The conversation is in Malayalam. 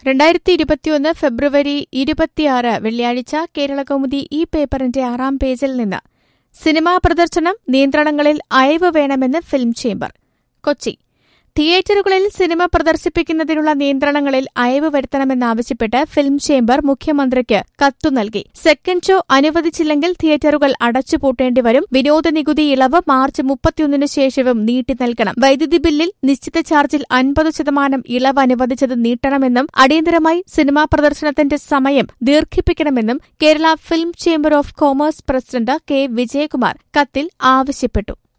രണ്ടായിരത്തി ഇരുപത്തിയൊന്ന് ഫെബ്രുവരി ഇരുപത്തിയാറ് വെള്ളിയാഴ്ച കേരളകൗമുദി ഈ പേപ്പറിന്റെ ആറാം പേജിൽ നിന്ന് സിനിമാ പ്രദർശനം നിയന്ത്രണങ്ങളിൽ അയവ് വേണമെന്ന് ഫിലിം ചേംബർ കൊച്ചി തിയേറ്ററുകളിൽ സിനിമ പ്രദർശിപ്പിക്കുന്നതിനുള്ള നിയന്ത്രണങ്ങളിൽ അയവ് വരുത്തണമെന്നാവശ്യപ്പെട്ട് ഫിലിം ചേംബർ മുഖ്യമന്ത്രിക്ക് കത്തു നൽകി സെക്കൻഡ് ഷോ അനുവദിച്ചില്ലെങ്കിൽ തിയേറ്ററുകൾ അടച്ചുപൂട്ടേണ്ടിവരും വിനോദ നികുതി ഇളവ് മാർച്ച് മുപ്പത്തിയൊന്നിന് ശേഷവും നീട്ടി നൽകണം വൈദ്യുതി ബില്ലിൽ നിശ്ചിത ചാർജിൽ അൻപത് ശതമാനം ഇളവ് അനുവദിച്ചത് നീട്ടണമെന്നും അടിയന്തരമായി സിനിമാ പ്രദർശനത്തിന്റെ സമയം ദീർഘിപ്പിക്കണമെന്നും Kerala film chamber of commerce president K Vijayakumar കത്തിൽ ആവശ്യപ്പെട്ടു